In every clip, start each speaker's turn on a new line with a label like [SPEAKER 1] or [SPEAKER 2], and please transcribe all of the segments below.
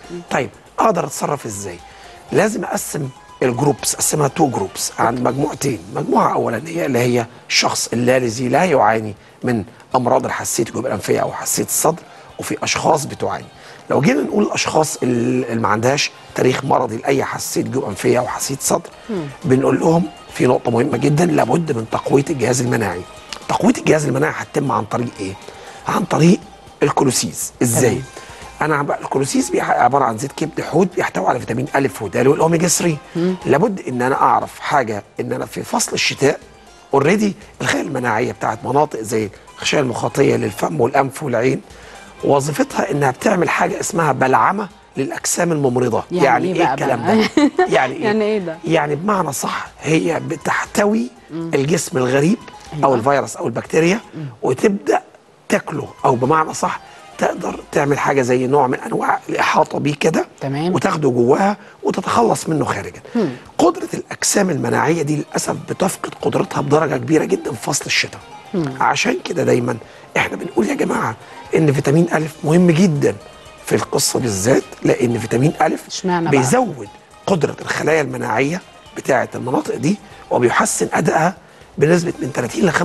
[SPEAKER 1] طيب اقدر اتصرف ازاي لازم اقسم الجروبس اقسمها تو جروبس عن مجموعتين مجموعه اولانيه اللي هي الشخص الذي لا يعاني من امراض الحساسيه الجيوب الانفيه او حساسيه الصدر وفي اشخاص بتعاني لو جينا نقول الاشخاص اللي ما عندهاش تاريخ مرضي لاي حساسيه جيوب انفيه او حساسيه صدر بنقول لهم في نقطه مهمه جدا لابد من تقويه الجهاز المناعي تقويه الجهاز المناعي هتتم عن طريق ايه عن طريق الكولوسيز ازاي
[SPEAKER 2] تمام.
[SPEAKER 1] انا عم- الكولوسيس بيح- عباره عن زيت كبد حوت بيحتوي على فيتامين الف ودال والاوميجا 3 لابد ان انا اعرف حاجه ان انا في فصل الشتاء اوريدي الخلايا المناعيه بتاعت مناطق زي الغشاء المخاطيه للفم والانف والعين وظيفتها انها بتعمل حاجه اسمها بلعمه للاجسام الممرضه
[SPEAKER 2] يعني إيه
[SPEAKER 1] ايه
[SPEAKER 2] بقى
[SPEAKER 1] الكلام
[SPEAKER 2] بقى؟
[SPEAKER 1] ده يعني ايه
[SPEAKER 2] يعني إيه ده؟
[SPEAKER 1] يعني بمعنى صح هي بتحتوي الجسم الغريب او
[SPEAKER 2] أيوة.
[SPEAKER 1] الفيروس او البكتيريا وتبدا تاكله او بمعنى صح تقدر تعمل حاجه زي نوع من انواع الاحاطه بيه كده
[SPEAKER 2] تمام.
[SPEAKER 1] وتاخده جواها وتتخلص منه خارجا قدره الاجسام المناعيه دي للاسف بتفقد قدرتها بدرجه كبيره جدا في فصل الشتاء عشان كده دايما احنا بنقول يا جماعه ان فيتامين الف مهم جدا في القصه بالذات لان فيتامين الف
[SPEAKER 2] اشمعنى بقى؟
[SPEAKER 1] بيزود قدره الخلايا المناعيه بتاعه المناطق دي وبيحسن ادائها بنسبه من 30 ل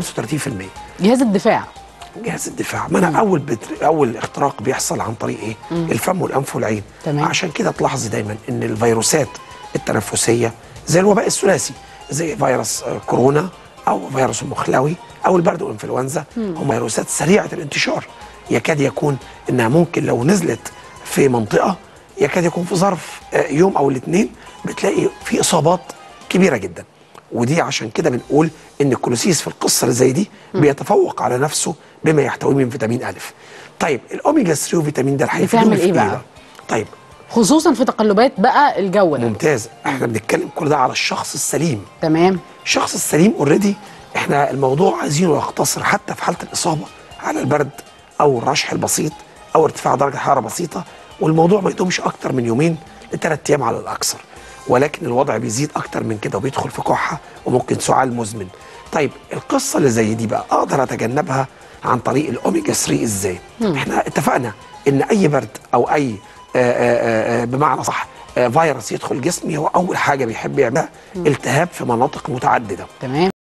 [SPEAKER 1] 35%
[SPEAKER 2] جهاز الدفاع
[SPEAKER 1] جهاز الدفاع ما انا اول بتر... اول اختراق بيحصل عن طريق ايه الفم والانف والعين
[SPEAKER 2] تمام.
[SPEAKER 1] عشان كده تلاحظي دايما ان الفيروسات التنفسيه زي الوباء الثلاثي زي فيروس آه، كورونا او فيروس المخلوي او البرد والانفلونزا هم فيروسات سريعه الانتشار يكاد يكون انها ممكن لو نزلت في منطقه يكاد يكون في ظرف آه، يوم او الاثنين بتلاقي في اصابات كبيره جدا ودي عشان كده بنقول ان الكولوسيس في القصه اللي زي دي بيتفوق على نفسه بما يحتويه من فيتامين الف. طيب الاوميجا 3 وفيتامين د هيفيدونا
[SPEAKER 2] بتعمل
[SPEAKER 1] في
[SPEAKER 2] إيه بقى؟
[SPEAKER 1] طيب
[SPEAKER 2] خصوصا في تقلبات بقى الجو ده
[SPEAKER 1] ممتاز احنا بنتكلم كل ده على الشخص السليم.
[SPEAKER 2] تمام
[SPEAKER 1] الشخص السليم اوريدي احنا الموضوع عايزينه يقتصر حتى في حاله الاصابه على البرد او الرشح البسيط او ارتفاع درجه حراره بسيطه والموضوع ما يدومش اكتر من يومين لثلاث ايام على الاكثر ولكن الوضع بيزيد اكتر من كده وبيدخل في كحه وممكن سعال مزمن طيب القصه اللي زي دي بقى اقدر اتجنبها عن طريق الاوميجا 3 ازاي احنا اتفقنا ان اي برد او اي آآ آآ آآ بمعنى صح آه، فيروس يدخل جسمي هو اول حاجه بيحب يعملها التهاب في مناطق متعدده
[SPEAKER 2] تمام